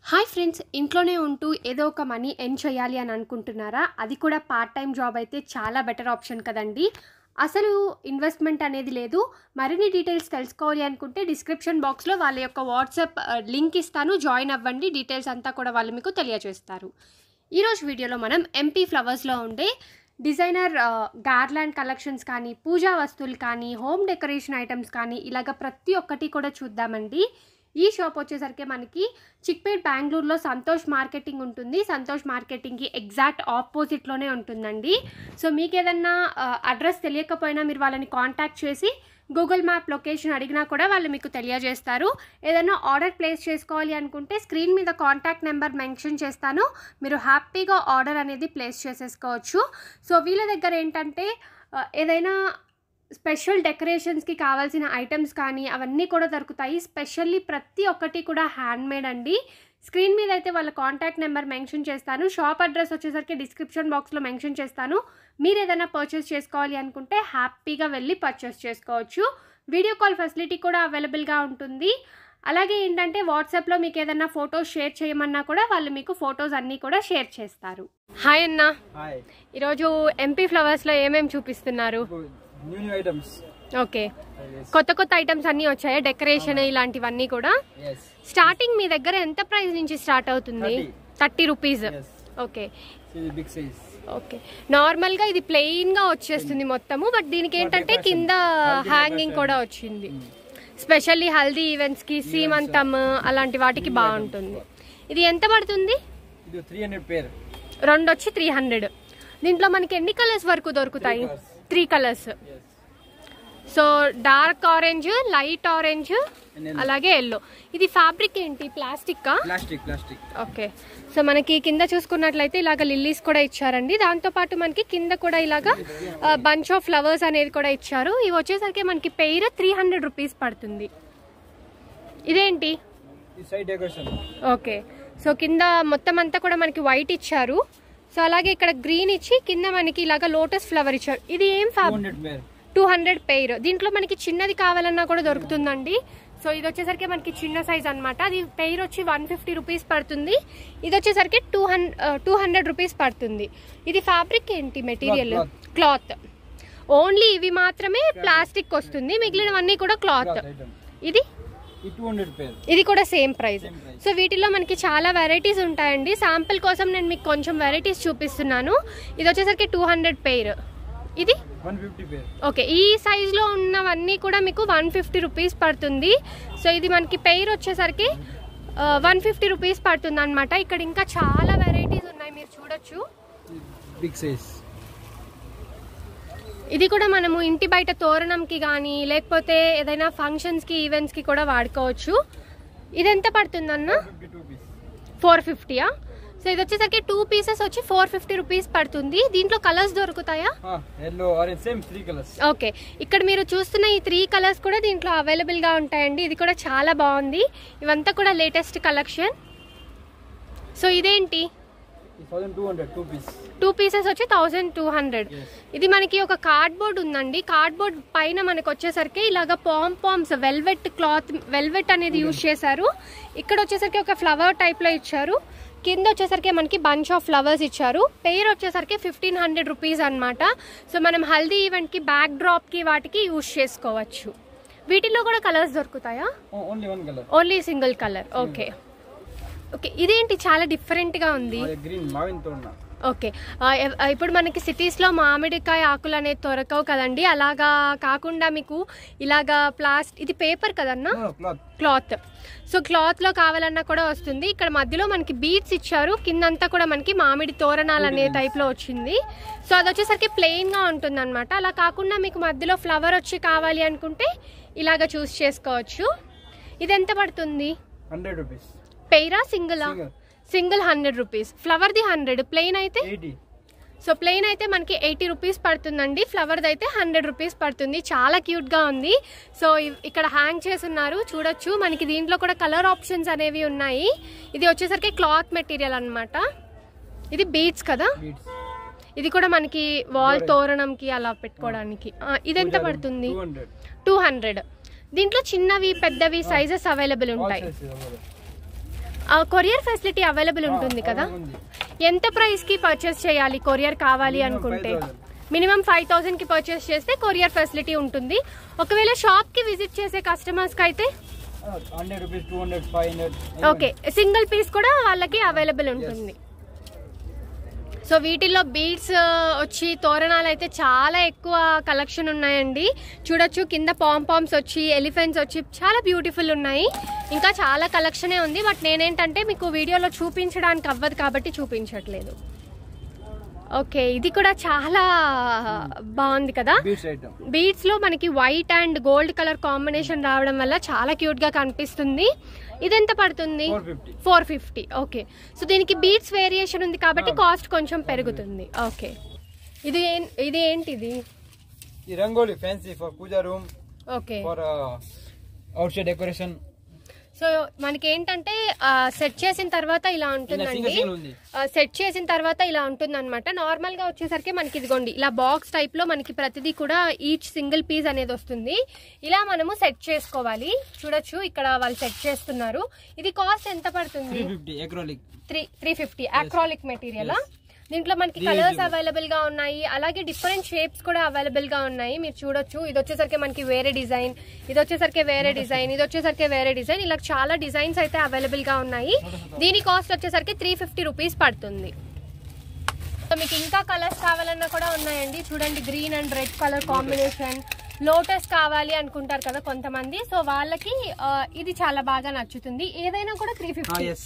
Hi friends ఇంట్లోనే ఉంటూ ఏదో ఒక మనీ ఎర్న్ చేయాలి అని అనుకుంటున్నారా అది కూడా పార్ట్ టైం జాబ్ అయితే చాలా బెటర్ ఆప్షన్ కదండి అసలు ఇన్వెస్ట్మెంట్ అనేది లేదు మరిన్ని డీటెయిల్స్ తెలుసుకోవాలి అనుకుంటే డిస్క్రిప్షన్ బాక్స్లో వాళ్ళ యొక్క వాట్సాప్ ఆ, లింక్ ఇస్తాను జాయిన్ అవ్వండి డీటెయిల్స్ అంతా కూడా వాళ్ళు మీకు తెలియజేస్తారు ఈరోజు వీడియోలో మనం ఎంపీ ఫ్లవర్స్లో ఉండే డిజైనర్ గార్లాండ్ కలెక్షన్స్ కానీ పూజా వస్తువులు కానీ హోమ్ డెకరేషన్ ఐటమ్స్ కానీ ఇలాగ ప్రతి ఒక్కటి కూడా చూద్దామండి ఈ షాప్ వచ్చేసరికి మనకి చిక్పేట్ బెంగళూరులో సంతోష్ మార్కెటింగ్ ఉంటుంది సంతోష్ మార్కెటింగ్కి ఎగ్జాక్ట్ ఆపోజిట్లోనే ఉంటుందండి సో మీకు ఏదన్నా అడ్రస్ తెలియకపోయినా మీరు వాళ్ళని కాంటాక్ట్ చేసి గూగుల్ మ్యాప్ లొకేషన్ అడిగినా కూడా వాళ్ళు మీకు తెలియజేస్తారు ఏదైనా ఆర్డర్ ప్లేస్ చేసుకోవాలి అనుకుంటే స్క్రీన్ మీద కాంటాక్ట్ నెంబర్ మెన్షన్ చేస్తాను మీరు హ్యాపీగా ఆర్డర్ అనేది ప్లేస్ చేసేసుకోవచ్చు సో వీళ్ళ దగ్గర ఏంటంటే ఆ, ఏదైనా స్పెషల్ డెకరేషన్స్కి కావాల్సిన ఐటమ్స్ కానీ అవన్నీ కూడా దొరుకుతాయి స్పెషల్లీ ప్రతి ఒక్కటి కూడా హ్యాండ్ మేడ్ అండి స్క్రీన్ మీద అయితే వాళ్ళ కాంటాక్ట్ నెంబర్ మెన్షన్ చేస్తాను షాప్ అడ్రస్ వచ్చేసరికి డిస్క్రిప్షన్ బాక్స్లో మెన్షన్ చేస్తాను మీరు ఏదైనా పర్చేస్ చేసుకోవాలి అనుకుంటే హ్యాపీగా వెళ్ళి పర్చేస్ చేసుకోవచ్చు వీడియో కాల్ ఫెసిలిటీ కూడా అవైలబుల్గా ఉంటుంది అలాగే ఏంటంటే వాట్సాప్లో మీకు ఏదైనా ఫొటోస్ షేర్ చేయమన్నా కూడా వాళ్ళు మీకు ఫొటోస్ అన్నీ కూడా షేర్ చేస్తారు హాయ్ అన్న హాయ్ ఈరోజు ఎంపీ ఫ్లవర్స్లో ఏమేమి చూపిస్తున్నారు న్యూ న్యూ ఐటమ్స్ ఓకే కొత్త కొత్త ఐటమ్స్ అన్నీ వచ్చాయా డెకరేషన్ ఇలాంటివన్నీ కూడా ఎస్ స్టార్టింగ్ మీ దగ్గర ఎంత ప్రైస్ నుంచి స్టార్ట్ అవుతుంది 30. థర్టీ రూపీస్ ఎస్ ఓకే ఇది బిగ్ సైజ్ ఓకే నార్మల్ గా ఇది ప్లెయిన్ గా వచ్చేస్తుంది మొత్తము బట్ దీనికి ఏంటంటే decoration. కింద Haldi హ్యాంగింగ్ decoration. కూడా వచ్చింది స్పెషల్లీ హల్దీ ఈవెంట్స్ కి సీమంతం అలాంటి వాటికి బాగుంటుంది ఇది ఎంత పడుతుంది ఇది త్రీ హండ్రెడ్ పేర్ రెండు వచ్చి త్రీ హండ్రెడ్ దీంట్లో మనకి ఎన్ని కలర్స్ వరకు దొరుకుతాయి colours. Three colours yes so dark orange light orange అలాగే ఎల్లో ఇది ఫ్యాబ్రిక్ ఏంటి plastic plastic plastic okay so మనకి కింద చూసుకున్నట్లయితే ఇలాగ లిల్లీస్ కూడా ఇచ్చారండి దాంతో పాటు మనకి కింద కూడా ఇలాగా బంచ్ ఆఫ్ ఫ్లవర్స్ అనేది కూడా ఇచ్చారు ఇవి వచ్చేసరికి మనకి పెయిర్ త్రీ హండ్రెడ్ రూపీస్ పడుతుంది ఇదేంటి ఈ సైడ్ డెకరేషన్ ఓకే సో కింద మొత్తం అంతా కూడా మనకి వైట్ ఇచ్చారు సో అలాగే ఇక్కడ గ్రీన్ ఇచ్చి కింద మనకి ఇలాగ లోటస్ ఫ్లవర్ ఇచ్చారు ఇది ఏం టూ ఫ్యాబ్ hundred pair two hundred pair దీంట్లో మనకి చిన్నది కావాలన్నా కూడా దొరుకుతుందండి సో ఇది వచ్చేసరికి మనకి చిన్న సైజ్ అన్నమాట అది పెయిర్ వచ్చి వన్ ఫిఫ్టీ రూపీస్ పడుతుంది ఇది వచ్చేసరికి two hundred two hundred rupees పడుతుంది ఇది ఫ్యాబ్రిక్ ఏంటి మెటీరియల్ cloth. క్లాత్ ఓన్లీ ఇవి మాత్రమే ప్లాస్టిక్ వస్తుంది మిగిలినవన్నీ కూడా క్లాత్ ఐటమ్ ఇది ఈ టూ హండ్రెడ్ పేర్ ఇది కూడా same price Same price. So వీటిలో మనకి చాలా వెరైటీస్ ఉంటాయండి శాంపిల్ కోసం నేను మీకు కొంచెం వెరైటీస్ చూపిస్తున్నాను ఇది వచ్చేసరికి టూ హండ్రెడ్ పెయిర్ ఇది వన్ ఫిఫ్టీ పేర్ ఓకే ఈ సైజులో ఉన్నవన్నీ కూడా మీకు వన్ ఫిఫ్టీ రూపీస్ పడుతుంది సో ఇది మనకి పెయిర్ వచ్చేసరికి వన్ ఫిఫ్టీ రూపీస్ పడుతుంది అనమాట ఇక్కడ ఇంకా చాలా వెరైటీస్ ఉన్నాయి మీరు చూడొచ్చు బిగ్ సైజ్ ఇది కూడా మనము ఇంటి బయట తోరణంకి కానీ లేకపోతే ఏదైనా ఫంక్షన్స్కి ఈవెంట్స్కి కూడా వాడుకోవచ్చు ఇది ఎంత పడుతుంది అన్న ఫిఫ్టీ టూ పీస్ ఫోర్ ఫిఫ్టీయా సో ఇది వచ్చేసరికి టూ పీసెస్ వచ్చి ఫోర్ ఫిఫ్టీ రూపీస్ పడుతుంది దీంట్లో కలర్స్ దొరుకుతాయా yellow orange same three colours okay ఇక్కడ మీరు చూస్తున్న ఈ త్రీ కలర్స్ కూడా దీంట్లో అవైలబుల్గా ఉంటాయండి ఇది కూడా చాలా బాగుంది ఇవంతా కూడా లేటెస్ట్ కలెక్షన్ సో ఇదేంటి thousand two hundred two piece two pieces వచ్చి థౌజండ్ టూ హండ్రెడ్ Yes. ఇది మనకి ఒక కార్డ్బోర్డ్ ఉందండి కార్డ్బోర్డ్ పైన మనకు వచ్చేసరికి ఇలాగ palm palms velvet cloth velvet అనేది యూజ్ చేశారు ఇక్కడ వచ్చేసరికి ఒక ఫ్లవర్ టైప్లో ఇచ్చారు కింద వచ్చేసరికి మనకి బంచ్ ఆఫ్ ఫ్లవర్స్ ఇచ్చారు పేరు వచ్చేసరికి ఫిఫ్టీన్ హండ్రెడ్ రూపీస్ అనమాట సో మనం హల్దీ ఈవెంట్కి బ్యాక్ డ్రాప్కి వాటికి యూజ్ చేసుకోవచ్చు వీటిలో కూడా కలర్స్ దొరుకుతాయా only one colour only single colour okay okay ఇదేంటి చాలా డిఫరెంట్గా ఉంది గ్రీన్ మావిన్ తోడిన ఓకే ఆ, ఎవ్- ఆ, ఇప్పుడు మనకి సిటీస్లో మామిడికాయ ఆకులు అనేది దొరకవు కదండి అలాగా కాకుండా మీకు ఇలాగా ప్లాస్ట్ ఇది పేపర్ కదన్నా క్లాత్ క్లాత్ సో క్లాత్లో కావాలన్నా కూడా వస్తుంది ఇక్కడ మధ్యలో మనకి బీడ్స్ ఇచ్చారు కిందంతా కూడా మనకి మామిడి తోరణాలు అనే టైప్లో వచ్చింది సో అది వచ్చేసరికి ప్లెయిన్గా ఉంటుంది అనమాట అలా కాకుండా మీకు మధ్యలో ఫ్లవర్ వచ్చి కావాలి అనుకుంటే ఇలాగ చూస్ చేసుకోవచ్చు ఇది ఎంత పడుతుంది హండ్రెడ్ రూపీస్ పెయిరా సింగిలా Single. సింగిల్ హండ్రెడ్ రూపీస్ ఫ్లవర్ది హండ్రెడ్ ప్లెయిన్ అయితే ఎయిటీ సో ప్లెయిన్ అయితే మనకి ఎయిటీ రూపీస్ పడుతుందండి ఫ్లవర్ది అయితే హండ్రెడ్ రూపీస్ పడుతుంది చాలా క్యూట్గా ఉంది సో ఇవ్- ఇక్కడ హ్యాంగ్ చేసి ఉన్నారు చూడొచ్చు మనకి దీంట్లో కూడా కలర్ ఆప్షన్స్ అనేవి ఉన్నాయి ఇది వచ్చేసరికి క్లాత్ మెటీరియల్ అన్నమాట ఇది బీడ్స్ కదా బీట్స్ ఇది కూడా మనకి వాల్ తోరణంకి అలా పెట్టుకోవడానికి ఆ, ఇది ఎంత పడుతుంది టూ హండ్రెడ్ టూ హండ్రెడ్ దీంట్లో చిన్నవి పెద్దవి సైజెస్ అవైలబుల్ ఉంటాయి కొరియర్ ఫెసిలిటీ అవైలబుల్ ఉంటుంది కదా ఉంది ఎంత ప్రైస్ కి పర్చేస్ చేయాలి కొరియర్ కావాలి Minimum అనుకుంటే 5,000. మినిమం ఫైవ్ థౌసండ్ కి పర్చేస్ చేస్తే కొరియర్ ఫెసిలిటీ ఉంటుంది ఒకవేళ షాప్ కి విజిట్ చేసే కస్టమర్స్ కి అయితే hundred rupees two hundred five hundred okay single piece కూడా వాళ్ళకి అవైలబుల్ ఉంటుంది సో వీటిల్లో బీడ్స్ వచ్చి తోరణాలు అయితే చాలా ఎక్కువ కలెక్షన్ ఉన్నాయండి చూడొచ్చు కింద పామ్ పామ్స్ వచ్చి ఎలిఫెంట్స్ వచ్చి చాలా బ్యూటిఫుల్ ఉన్నాయి ఇంకా చాలా కలెక్షనే ఉంది బట్ నేనేంటంటే మీకు వీడియోలో చూపించడానికి అవ్వదు కాబట్టి చూపించట్లేదు ఓకే ఇది కూడా చాలా బాగుంది కదా బీట్స్ ఐటమ్ బీడ్స్ లో మనకి white and gold colour combination రావడం వల్ల చాలా క్యూట్ గా కనిపిస్తుంది ఇదెంత పడుతుంది four fifty four fifty okay so దీనికి బీడ్స్ వేరియేషన్ ఉంది కాబట్టి కాస్ట్ కొంచెం పెరుగుతుంది ఓకే ఇది ఏం- ఇది ఏంటిది ఈ rangoli fancy for puja room okay for outside decoration so మనకి ఏంటంటే సెట్ చేసిన తర్వాత ఇలా ఉంటుందండి సింగిల్ సింగిల్ ఉంది సెట్ చేసిన తర్వాత ఇలా ఉంటుంది అనమాట నార్మల్ గా వచ్చేసరికి మనకి ఇదిగోండి ఇలా బాక్స్ టైప్ లో మనకి ప్రతిదీ కూడా ఈచ్ సింగిల్ పీస్ అనేది వస్తుంది ఇలా మనము సెట్ చేసుకోవాలి చూడొచ్చు ఇక్కడ వాళ్ళు సెట్ చేస్తున్నారు ఇది కాస్ట్ ఎంత త్రీ పడుతుంది fifty acrylic three three fifty acrylic material Yes. దీంట్లో మనకి Reusable. కలర్స్ అవైలబుల్ గా ఉన్నాయి అలాగే డిఫరెంట్ షేప్స్ కూడా అవైలబుల్ గా ఉన్నాయి మీరు చూడొచ్చు ఇది వచ్చేసరికి మనకి వేరే డిజైన్ ఇది వచ్చేసరికి వేరే డిజైన్ ఇది వచ్చేసరికి వేరే డిజైన్ ఇలా చాలా డిజైన్స్ అయితే అవైలబుల్ గా ఉన్నాయి దీని కాస్ట్ వచ్చేసరికి త్రీ ఫిఫ్టీ రూపీస్ పడుతుంది సో మీకు ఇంకా కలర్స్ కావాలన్నా కూడా ఉన్నాయండి చూడండి green and red colour combination lotus కావాలి అనుకుంటారు కదా కొంతమంది సో వాళ్ళకి ఆ, ఇది చాలా బాగా నచ్చుతుంది ఏదైనా కూడా త్రీ ఫిఫ్టీ ఎస్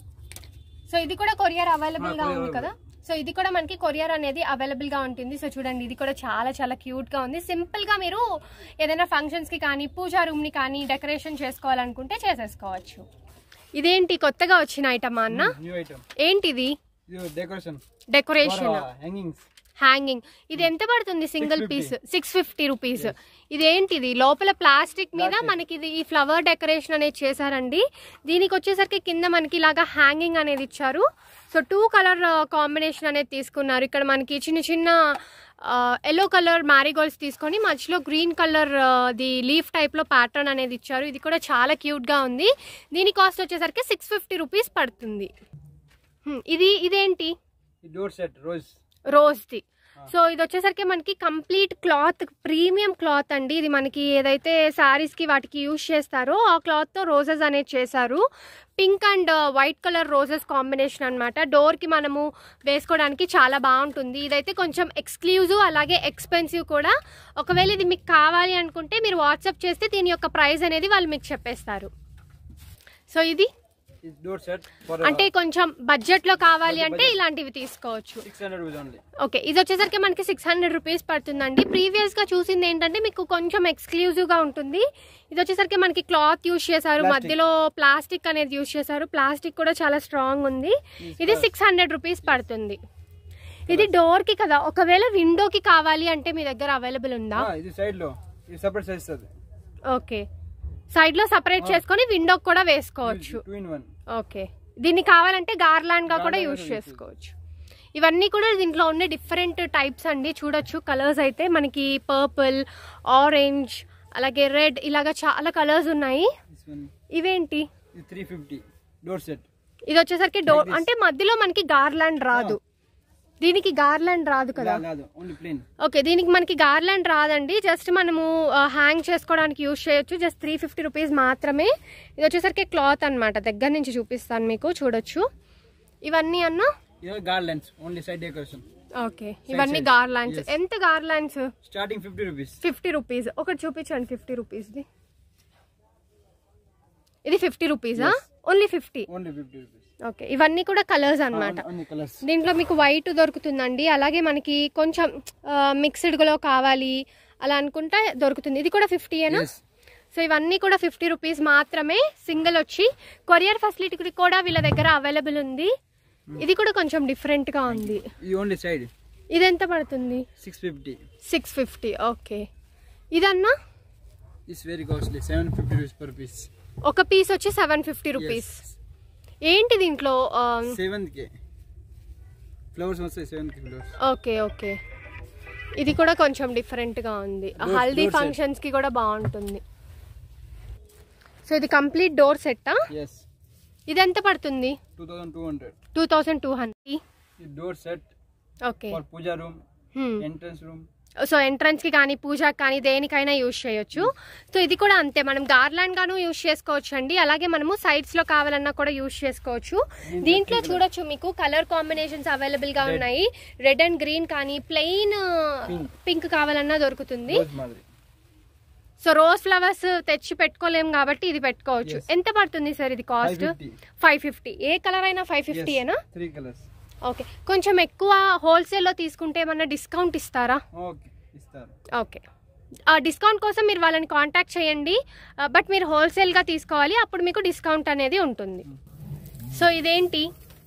సో ఇది కూడా కొరియర్ అవైలబుల్ గా ఆ, ఉంది courier కదా సో ఇది కూడా మనకి కొరియర్ అనేది అవైలబుల్ గా ఉంటుంది సో చూడండి ఇది కూడా చాలా చాలా క్యూట్ గా ఉంది సింపుల్ గా మీరు ఏదైనా ఫంక్షన్స్ కి కానీ పూజా రూమ్ ని కానీ డెకరేషన్ చేసుకోవాలనుకుంటే చేసేసుకోవచ్చు ఇదేంటి కొత్తగా వచ్చిన ఐటమ్ అన్న న్యూ ఐటమ్ ఏంటిది ఇది డెకరేషన్ డెకరేషన్ హ్యాంగింగ్స్ హ్యాంగింగ్ ఇది ఎంత పడుతుంది single 650. Piece six fifty rupees ఇదేంటిది లోపల ప్లాస్టిక్ మీద Plastic. మనకి ఇది ఈ ఫ్లవర్ డెకరేషన్ అనేది చేశారండి దీనికి వచ్చేసరికి కింద మనకి ఇలాగా హ్యాంగింగ్ అనేది ఇచ్చారు సో టూ కలర్ కాంబినేషన్ అనేది తీసుకున్నారు ఇక్కడ మనకి చిన్న చిన్న ఎల్లో కలర్ మ్యారీగోల్డ్స్ తీసుకొని మధ్యలో గ్రీన్ కలర్ ది లీఫ్ టైప్ లో ప్యాటర్న్ అనేది ఇచ్చారు ఇది కూడా చాలా క్యూట్ గా ఉంది దీని కాస్ట్ వచ్చేసరికి సిక్స్ ఫిఫ్టీ రూపీస్ పడుతుంది హ్మ్, ఇది ఇదేంటి ఈ డోర్ సెట్ రోజ్ రోజ్ది సో ఇది వచ్చేసరికి మనకి కంప్లీట్ క్లాత్ ప్రీమియం క్లాత్ అండి ఇది మనకి ఏదైతే సారీస్ కి వాటికి యూజ్ చేస్తారో ఆ క్లాత్ తో రోజెస్ అనేది చేశారు pink and white colour roses combination అనమాట డోర్ కి మనము వేసుకోవడానికి చాలా బాగుంటుంది ఇదైతే కొంచెం ఎక్స్క్లూజివ్ అలాగే ఎక్స్పెన్సివ్ కూడా ఒకవేళ ఇది మీకు కావాలి అనుకుంటే మీరు వాట్సాప్ చేస్తే దీని యొక్క ప్రైస్ అనేది వాళ్ళు మీకు చెప్పేస్తారు సో ఇది ఈ డోర్ సెట్ ఫర్ అంటే కొంచెం బడ్జెట్ లో కావాలి అంటే ఇలాంటివి తీసుకోవచ్చు six hundred rupees only okay ఇది వచ్చేసరికి మనకి సిక్స్ హండ్రెడ్ రూపీస్ పడుతుందండి ప్రీవియస్ గా చూసింది ఏంటంటే మీకు కొంచెం ఎక్స్క్లూజివ్ గా ఉంటుంది ఇది వచ్చేసరికి మనకి క్లాత్ యూజ్ చేశారు Plastic. మధ్యలో ప్లాస్టిక్ అనేది యూజ్ చేశారు ప్లాస్టిక్ కూడా చాలా స్ట్రాంగ్ ఉంది ఇది సిక్స్ హండ్రెడ్ రూపీస్ పడుతుంది ఇది డోర్ కి కదా ఒకవేళ విండోకి కావాలి అంటే మీ దగ్గర అవైలబుల్ ఉందా ఇది సైడ్ లో ఇది సెపరేట్ సైజ్ అది ఓకే సైడ్ లో సపరేట్ చేసుకొని విండోకి కూడా వేసుకోవచ్చు టూ ఇన్ వన్ ఓకే దీన్ని కావాలంటే గార్లాండ్ గా కూడా Garland యూజ్ గా use చేసుకోవచ్చు ఇవన్నీ కూడా దీంట్లో ఉన్న డిఫరెంట్ టైప్స్ అండి చూడొచ్చు కలర్స్ అయితే మనకి పర్పుల్ ఆరెంజ్ అలాగే రెడ్ ఇలాగా చాలా కలర్స్ ఉన్నాయి దిస్ వన్ ఇవేంటి ఇది త్రీ ఫిఫ్టీ డోర్ సెట్ ఇది వచ్చేసరికి డోర్ Like this. అంటే మధ్యలో మనకి గార్లాండ్ రాదు దీనికి గార్లాండ్ రాదు కదా కాదు ఓన్లీ ప్లేన్ ఓకే దీనికి మనకి గార్లాండ్ రాదండి జస్ట్ మనము హ్యాంగ్ చేసుకోవడానికి యూజ్ చేయొచ్చు జస్ట్ త్రీ ఫిఫ్టీ రూపీస్ మాత్రమే ఇది వచ్చేసరికి క్లాత్ అన్నమాట దగ్గర నుంచి చూపిస్తాను మీకు చూడొచ్చు ఇవన్నీ అన్న ఇది garlands only side decoration okay ఇవన్నీ side. Garlands Yes. ఎంత garlands starting fifty rupees fifty rupees ఒకటి చూపించండి ఫిఫ్టీ రూపీస్ది ఇది ఫిఫ్టీ రూపీసా Yes. Only fifty only fifty rupees okay ఇవన్నీ కూడా కలర్స్ అన్నమాట అన్ని కలర్స్ దీంట్లో మీకు వైట్ దొరుకుతుందండి అలాగే మనకి కొంచెం మిక్స్డ్లో కావాలి అలా అనుకుంటే దొరుకుతుంది ఇది కూడా ఫిఫ్టీయేనా ఎస్ సో ఇవన్నీ కూడా ఫిఫ్టీ రూపీస్ మాత్రమే సింగిల్ వచ్చి కొరియర్ ఫెసిలిటీ కూడా వీళ్ళ దగ్గర అవైలబుల్ ఉంది ఇది కూడా కొంచెం డిఫరెంట్గా ఉంది ఇది ఓన్లీ సైడ్ ఇది ఎంత పడుతుంది six fifty six fifty okay ఇదన్నా it's very costly seven fifty rupees per piece ఒక పీస్ వచ్చి సెవెన్ ఫిఫ్టీ రూపీస్ ఏంటి దీంట్లో ఆ, సెవెన్ కే ఫ్లవర్స్ వస్తాయి సెవెన్ కి ఫ్లవర్స్ ఓకే ఓకే ఇది కూడా కొంచెం డిఫరెంట్ గా ఉంది Door- Haldi door set. Functions కి కూడా బాగుంటుంది సో ఇది కంప్లీట్ డోర్ సెట్టా ఎస్ ఇది ఎంత పడుతుంది two thousand two hundred two thousand two hundred ఈ door set okay for puja room entrance room so entrance కి కానీ పూజకి కానీ దేనికైనా యూజ్ చేయొచ్చు సో ఇది కూడా అంతే మనం గార్లాండ్ గాను యూజ్ చేసుకోవచ్చు అండి అలాగే మనము సైడ్స్ లో కావాలన్నా కూడా యూజ్ చేసుకోవచ్చు దీంట్లో చూడొచ్చు మీకు కలర్ కాంబినేషన్స్ అవైలబుల్ గా Red. ఉన్నాయి రెడ్ అండ్ గ్రీన్ కానీ ప్లెయిన్ Pink. పింక్ కావాలన్నా దొరుకుతుంది రోజ్ మాదిరి సో రోజ్ ఫ్లవర్స్ తెచ్చి పెట్టుకోలేం కాబట్టి ఇది పెట్టుకోవచ్చు Yes. ఎంత పడుతుంది సార్ ఇది కాస్ట్ 550. ఫైవ్ ఫిఫ్టీ ఏ కలర్ అయినా ఫైవ్ ఫిఫ్టీ ఏనా త్రీ కలర్స్ ఓకే కొంచెం ఎక్కువ హోల్సేల్లో తీసుకుంటే ఏమన్నా డిస్కౌంట్ ఇస్తారా ఓకే ఇస్తారు ఓకే ఆ డిస్కౌంట్ కోసం మీరు వాళ్ళని కాంటాక్ట్ చేయండి ఆ, బట్ మీరు హోల్సేల్గా తీసుకోవాలి అప్పుడు మీకు డిస్కౌంట్ అనేది ఉంటుంది సో ఇదేంటి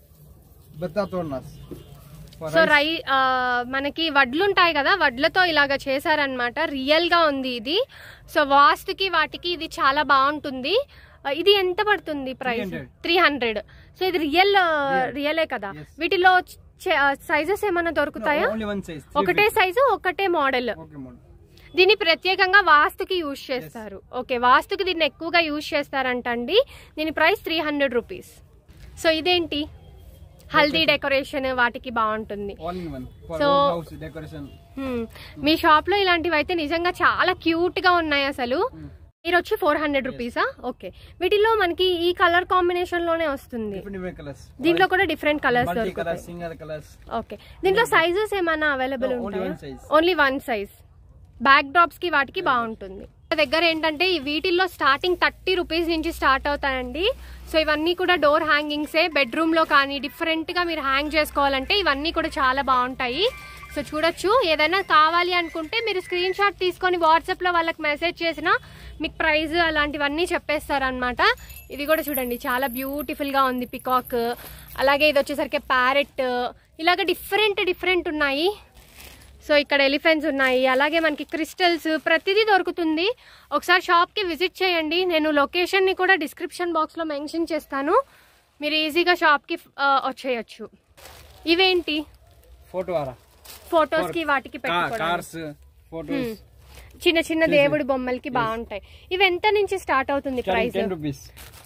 బత్తా తోర్నాస్ సో రై ఆ, మనకి వడ్లు ఉంటాయి కదా వడ్లతో ఇలాగ చేశారనమాట రియల్గా ఉంది ఇది సో వాస్తుకి వాటికి ఇది చాలా బాగుంటుంది ఆ, ఇది ఎంత పడుతుంది ప్రైస్ 300. త్రీ హండ్రెడ్ సో ఇది రియల్ రియలే కదా Yes. వీటిలో సైజెస్ ఏమైనా దొరుకుతాయా ఓన్లీ వన్ సైజ్ ఒకటే సైజు ఒకటే మోడల్ ఓకే మోడల్ దీన్ని ప్రత్యేకంగా వాస్తుకి యూజ్ చేస్తారు ఓకే వాస్తుకి దీన్ని ఎక్కువగా యూజ్ చేస్తారంటండి దీని price three hundred rupees so ఇదేంటి హల్దీ డెకరేషన్ వాటికి బాగుంటుంది all in one for So- house decoration hmm. మీ షాప్ లో ఇలాంటివి అయితే నిజంగా చాలా క్యూట్ గా ఉన్నాయి అసలు మీరు వచ్చి ఫోర్ హండ్రెడ్ రూపీసా ఓకే వీటిలో మనకి ఈ కలర్ కాంబినేషన్ లోనే వస్తుంది డిఫరెంట్ డిఫరెంట్ కలర్స్ దీంట్లో కూడా డిఫరెంట్ కలర్స్ మల్టీ దొరుకుతాయి కలర్స్ సింగల్ కలర్స్ ఓకే దీంట్లో సైజెస్ ఏమైనా అవైలబుల్ No, only ఉంటాయా one size. Only one size backdrops కి వాటికి బాగుంటుంది మన దగ్గర ఏంటంటే ఈ వీటిల్లో స్టార్టింగ్ థర్టీ రూపీస్ నుంచి స్టార్ట్ అవుతాయండి సో ఇవన్నీ కూడా డోర్ హ్యాంగింగ్సే బెడ్రూమ్ లో కానీ డిఫరెంట్ గా మీరు హ్యాంగ్ చేసుకోవాలంటే ఇవన్నీ కూడా చాలా బాగుంటాయి సో చూడొచ్చు ఏదైనా కావాలి అనుకుంటే మీరు స్క్రీన్ షాట్ తీసుకొని వాట్సాప్ లో వాళ్ళకి మెసేజ్ చేసినా మీకు ప్రైస్ అలాంటివన్నీ చెప్పేస్తారనమాట ఇది కూడా చూడండి చాలా బ్యూటిఫుల్ గా ఉంది పికాక్ అలాగే ఇది వచ్చేసరికి ప్యారెట్ ఇలాగ డిఫరెంట్ డిఫరెంట్ ఉన్నాయి సో ఇక్కడ ఎలిఫెంట్స్ ఉన్నాయి అలాగే మనకి క్రిస్టల్స్ ప్రతిదీ దొరుకుతుంది ఒకసారి షాప్కి విజిట్ చేయండి నేను లొకేషన్ని కూడా డిస్క్రిప్షన్ బాక్స్లో మెన్షన్ చేస్తాను మీరు ఈజీగా షాప్కి ఆ, వచ్చేయచ్చు ఇవేంటి ఫోటో ఆరా ఫొటోస్కి వాటికి పెట్టుకోవడానికి కార్స్ ఫోటోస్ చిన్న చిన్న దేవుడి బొమ్మలకి బాగుంటాయి ఇవి ఎంత నుంచి స్టార్ట్ అవుతుంది ప్రైస్ టెన్ రూపీస్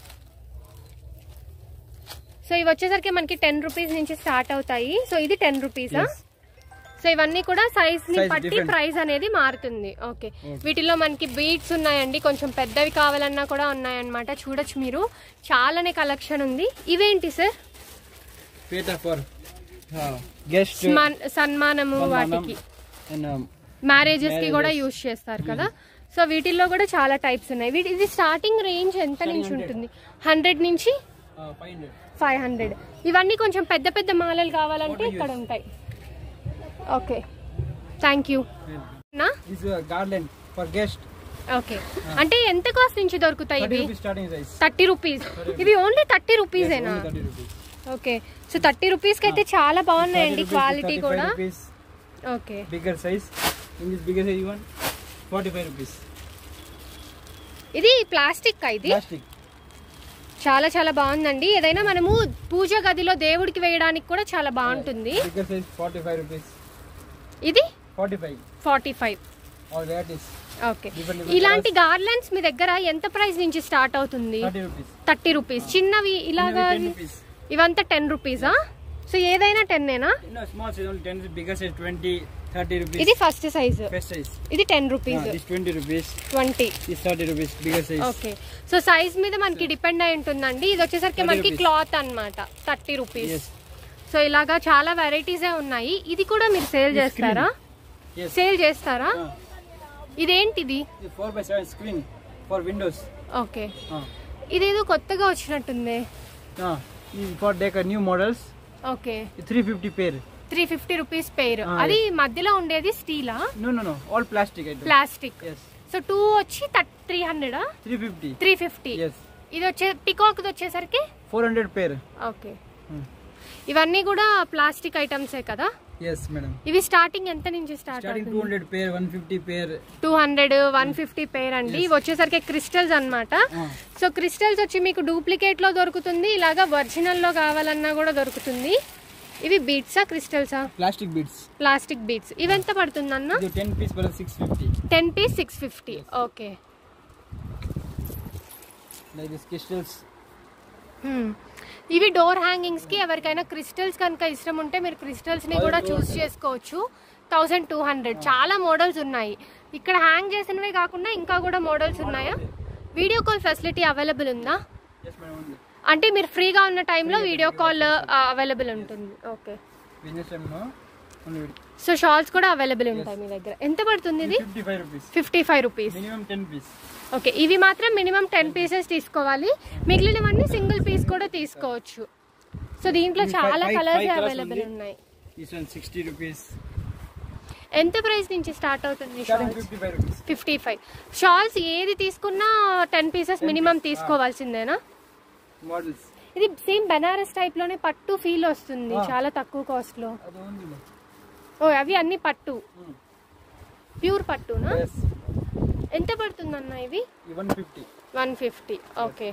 సో ఇవి వచ్చేసరికి మనకి టెన్ రూపీస్ నుంచి స్టార్ట్ అవుతాయి సో ఇది టెన్ రూపీసా Yes. సో ఇవన్నీ కూడా సైజ్ ని Size బట్టి different. ప్రైస్ అనేది మారుతుంది ఓకే Okay. వీటిలో మనకి బీట్స్ ఉన్నాయండి కొంచెం పెద్దవి కావాలన్నా కూడా ఉన్నాయన్నమాట చూడొచ్చు మీరు చాలానే కలెక్షన్ ఉంది ఇవేంటి సార్ పేట ఫర్ గెస్ట్ స్మన్- సన్మానము వాటికి మ్యారేజెస్ కి కూడా యూజ్ చేస్తారు కదా సో వీటిల్లో కూడా చాలా టైప్స్ ఉన్నాయి వీటి ఇది స్టార్టింగ్ రేంజ్ ఎంత నుంచి ఉంటుంది హండ్రెడ్ నుంచి ఫైవ్ హండ్రెడ్ ఫైవ్ హండ్రెడ్ ఇవన్నీ కొంచెం పెద్ద పెద్ద మాలలు కావాలంటే What do you ఇక్కడ use? ఉంటాయి ఓకే థ్యాంక్ యూ నా this garden for guest okay అంటే ఎంత కాస్ట్ నుంచి దొరుకుతాయి థర్టీ ఇవి rupees starting size thirty rupees ఇవి ఓన్లీ థర్టీ రూపీసేనా thirty rupees okay so thirty రూపీస్కి అయితే చాలా బాగున్నాయండి క్వాలిటీ కూడా rupees okay bigger size in this bigger size one forty five rupees ఇది ప్లాస్టిక్ ఇది ప్లాస్టిక్ చాలా చాలా బాగుందండి ఏదైనా మనము పూజ గదిలో దేవుడికి వేయడానికి కూడా చాలా బాగుంటుంది bigger size forty five rupees ఇది forty five forty five all varieties okay Different different ఇలాంటి గార్లెండ్స్ మీ దగ్గర ఎంత ప్రైస్ నుంచి స్టార్ట్ అవుతుంది థర్టీ రూపీస్ థర్టీ రూపీస్ చిన్నవి ఇలాగా టెన్ రూపీస్ ఇవంతా టెన్ రూపీసా సో ఏదైనా టెన్నేనా No, small size only 10 bigger size 20, 30 rupees. ఇది ఫస్ట్ సైజ్ First size. ఇది ten Ah, rupees this 20 rupees, twenty this 30 rupees, bigger size. Okay so size మీద మనకి డిపెండ్ అయి ఉంటుందండి ఇది వచ్చేసరికి 30 మనకి rupees. క్లాత్ అన్నమాట థర్టీ రూపీస్ Yes. సో ఇలాగా చాలా వెరైటీసే ఉన్నాయి ఇది కూడా మీరు సేల్ This చేస్తారా Yes. సేల్ చేస్తారా Ah, ఇదేంటిది the 4 by 7 screen for windows. Okay Ah. ఇదేదో కొత్తగా వచ్చినట్టుంది Ah, this is for decor new models. Okay 350 pair. Three fifty rupees pair Ah, అది మధ్యలో ఉండేది స్టీలా No, no, no. All plastic item. Plastic Yes. So two వచ్చి three హండ్రెడా 350. Three fifty Yes. ఇది వచ్చే పికాక్ వచ్చేసరికి 400 pair. Okay Hmm. ఇవన్నీ కూడా ప్లాస్టిక్ ఐటమ్సే కదా Yes, madam. ఇవి స్టార్టింగ్ ఎంత నుంచి start Starting 200 pair, 150 pair. Two hundred one fifty pair అండి ఇవి వచ్చేసరికి క్రిస్టల్స్ అన్నమాట Ah. సో క్రిస్టల్స్ వచ్చి మీకు డూప్లికేట్ లో దొరుకుతుంది ఇలాగా ఒరిజినల్ లో కావాలన్నా కూడా దొరుకుతుంది ఇవి బీట్సా క్రిస్టల్సా Plastic beads. ప్లాస్టిక్ బీట్స్ ఇవి ఎంత పడుతుంది అన్న ఇది 10 piece plus 650. Ten piece six fifty okay Like this crystals. హ్మ్. ఇవి డోర్ హ్యాంగింగ్స్ కి ఎవరికైనా క్రిస్టల్స్ కనుక ఇష్టం ఉంటే మీరు క్రిస్టల్స్ ని కూడా చూస్ చేసుకోవచ్చు థౌసండ్ టూ హండ్రెడ్ చాలా మోడల్స్ ఉన్నాయి ఇక్కడ హ్యాంగ్ చేసినవే కాకుండా ఇంకా కూడా మోడల్స్ ఉన్నాయా వీడియో కాల్ ఫెసిలిటీ అవైలబుల్ ఉందా ఎస్ మేడం ఉంది అంటే మీరు ఫ్రీగా ఉన్న టైంలో వీడియో కాల్ అవైలబుల్ ఉంటుంది ఓకే బిజినెస్ టైంలో ఓన్లీ సో షాల్స్ కూడా అవైలబుల్ ఉంటాయి మీ దగ్గర ఎంత పడుతుంది ఇది fifty five rupees fifty five rupees minimum ten piece okay ఇవి మాత్రం మినిమం టెన్ పీసెస్ తీసుకోవాలి మిగిలినవన్నీ సింగిల్ పీస్ కూడా తీసుకోవచ్చు సో దీంట్లో ఇంకా చాలా five- colours five colours available ఉంది. ఉన్నాయి దిస్ వన్ సిక్స్టీ రూపీస్ ఎంత ప్రైస్ నుంచి స్టార్ట్ అవుతుంది starting shawls fifty five rupees fifty five shawls ఏది తీసుకున్నా టెన్ పీసెస్ మినిమం తీసుకోవాల్సిందేనా మోడల్స్ ఇది సేమ్ బెనారస్ టైప్ లోనే పట్టు ఫీల్ వస్తుంది ఆ. చాలా తక్కువ కాస్ట్ లో అది ఉంది ఓ అవి అన్ని పట్టు ప్యూర్ పట్టునా ఎస్ ఎంత పడుతుంది అన్న ఇవి one fifty one fifty okay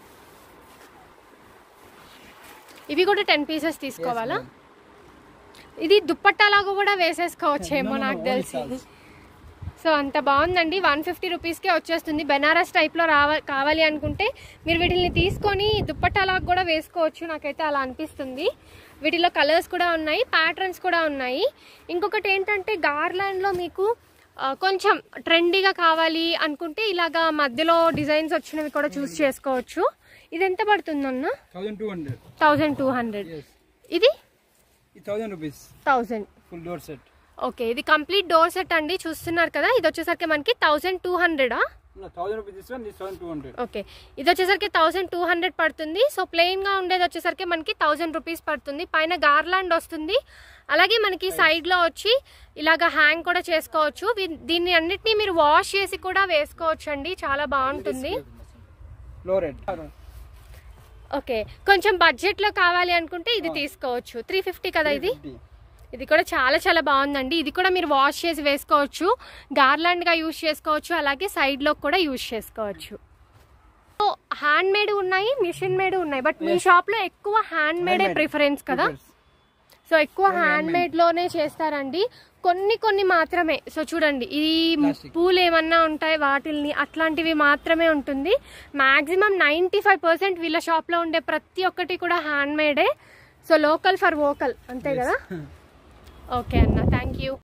ఇవి కూడా టెన్ పీసెస్ తీసుకోవాలా ఇది దుప్పట్టాలాగా కూడా వేసేసుకోవచ్చేమో No, no, no, నాకు only తెలిసి shawls. సో అంత బాగుందండి వన్ ఫిఫ్టీ రూపీస్కే వచ్చేస్తుంది బెనారస్ టైప్లో రావ కావాలి అనుకుంటే మీరు వీటిని తీసుకొని దుప్పట్టాలాగా కూడా వేసుకోవచ్చు నాకైతే అలా అనిపిస్తుంది వీటిలో కలర్స్ కూడా ఉన్నాయి ప్యాటర్న్స్ కూడా ఉన్నాయి ఇంకొకటి ఏంటంటే గార్లాండ్లో మీకు ఆ, కొంచెం ట్రెండీగా కావాలి అనుకుంటే ఇలాగా మధ్యలో డిజైన్స్ వచ్చినవి కూడా చూస్ చేసుకోవచ్చు ఇది ఎంత పడుతుందన్న thousand two hundred thousand two hundred yes ఇది ఈ thousand rupees thousand full door set okay ఇది కంప్లీట్ డోర్ సెట్ అండి చూస్తున్నారు కదా ఇది వచ్చేసరికి మనకి థౌజండ్ టూ హండ్రెడా thousand rupees this one this thousand two hundred okay ఇది వచ్చేసరికి థౌసండ్ టూ హండ్రెడ్ పడుతుంది సో ప్లెయిన్గా ఉండేది వచ్చేసరికి మనకి థౌసండ్ రూపీస్ పడుతుంది పైన గార్లాండ్ వస్తుంది అలాగే మనకి సైడ్లో వచ్చి ఇలాగ హ్యాంగ్ కూడా చేసుకోవచ్చు వీ- దీన్ని అన్నిటినీ మీరు వాష్ చేసి కూడా వేసుకోవచ్చు అండి చాలా బాగుంటుంది లో రేట్ ఓకే కొంచెం బడ్జెట్లో కావాలి అనుకుంటే ఇది తీసుకోవచ్చు త్రీ ఫిఫ్టీ కదా ఇది ఇది కూడా చాలా చాలా బాగుందండి ఇది కూడా మీరు వాష్ చేసి వేసుకోవచ్చు గార్లాండ్ గా యూజ్ చేసుకోవచ్చు అలాగే సైడ్ లో కూడా యూజ్ చేసుకోవచ్చు సో హ్యాండ్ మేడ్ ఉన్నాయి మిషన్ మేడ్ ఉన్నాయి బట్ మీ షాప్ లో ఎక్కువ హ్యాండ్ మేడే Handmade. ప్రిఫరెన్స్ కదా సో ఎక్కువ హ్యాండ్ మేడ్ లోనే చేస్తారండి కొన్ని కొన్ని మాత్రమే సో చూడండి ఈ Plastic. పూలు ఏమన్నా ఉంటాయి వాటిల్ని అట్లాంటివి మాత్రమే ఉంటుంది మాక్సిమం నైంటీ ఫైవ్ పర్సెంట్ వీళ్ళ షాప్ లో ఉండే ప్రతి ఒక్కటి కూడా హ్యాండ్ మేడే సో లోకల్ ఫర్ వోకల్ అంతే కదా ఓకే అన్న థ్యాంక్ యూ